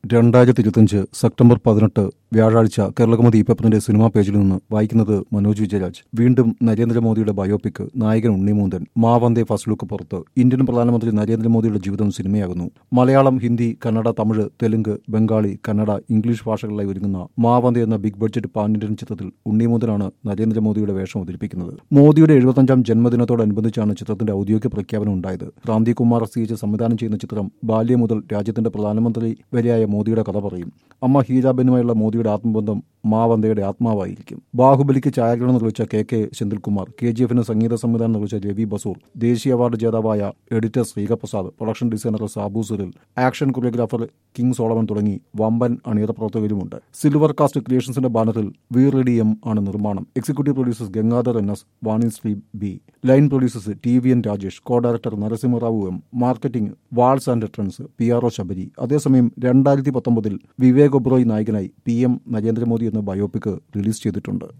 രണ്ടായിരത്തി ഇരുപത്തിയഞ്ച് സെപ്റ്റംബർ പതിനെട്ട് വ്യാഴാഴ്ച കേരളകൗമുദി ഈ പേപ്പറിന്റെ സിനിമാ പേജിൽ നിന്ന് വായിക്കുന്നത് മനോജ് വിജയരാജ് വീണ്ടും നരേന്ദ്രമോദിയുടെ ബയോപിക് നായകൻ ഉണ്ണിമൂന്തൻ മാവന്തേ ഫസ്റ്റ് ലുക്ക് പുറത്ത് ഇന്ത്യൻ പ്രധാനമന്ത്രി നരേന്ദ്രമോദിയുടെ ജീവിതം സിനിമയാകുന്നു മലയാളം ഹിന്ദി കന്നഡ തമിഴ് തെലുങ്ക് ബംഗാളി കന്നഡ ഇംഗ്ലീഷ് ഭാഷകളിലായി ഒരുങ്ങുന്ന മാവന്തേ എന്ന ബിഗ് ബഡ്ജറ്റ് പാൻ ഇന്ത്യൻ ചിത്രത്തിൽ ഉണ്ണിമൂന്തനാണ് നരേന്ദ്രമോദിയുടെ വേഷം അവതരിപ്പിക്കുന്നത് മോദിയുടെ എഴുപത്തഞ്ചാം ജന്മദിനത്തോടനുബന്ധിച്ചാണ് ചിത്രത്തിന്റെ ഔദ്യോഗിക പ്രഖ്യാപനം ഉണ്ടായത് ക്രാന്തി കുമാർ സി എച്ച് സംവിധാനം ചെയ്യുന്ന ചിത്രം ബാല്യം മുതൽ രാജ്യത്തിന്റെ പ്രധാനമന്ത്രി വരെയായ മോദിയുടെ കഥ പറയും അമ്മ ഹീരാബെനുമായുള്ള മോദിയുടെ ആത്മബന്ധം മാവന്തയുടെ ആത്മാവായിരിക്കും ബാഹുബലിക്ക് ഛായാഗ്രഹണം നിർവഹിച്ച K K Senthilkumar K G എഫിന് സംഗീത സംവിധാനം നിർവഹിച്ച രവി ബസൂർ ദേശീയ അവാർഡ് ജേതാവായ editor Sreekaprasad production designer Sabu Cyril action choreographer King Solomon തുടങ്ങി വമ്പൻ അണിയറ പ്രവർത്തകരുമുണ്ട് സിൽവർ കാസ്റ്റ് ക്രിയേഷൻസിന്റെ ബാനറിൽ വി റെഡി എം ആണ് നിർമ്മാണം executive producers Gangadhar N S Vani Sri B line producers T V N Rajesh co director Narasimharao M marketing walls and returns P R O Sabari അതേസമയം രണ്ടായിരത്തി പത്തൊമ്പതിൽ വിവേക് ഒബ്രോയ് നായകനായി പി എം നരേന്ദ്രമോദി എന്ന ബയോപിക് റിലീസ് ചെയ്തിട്ടുണ്ട്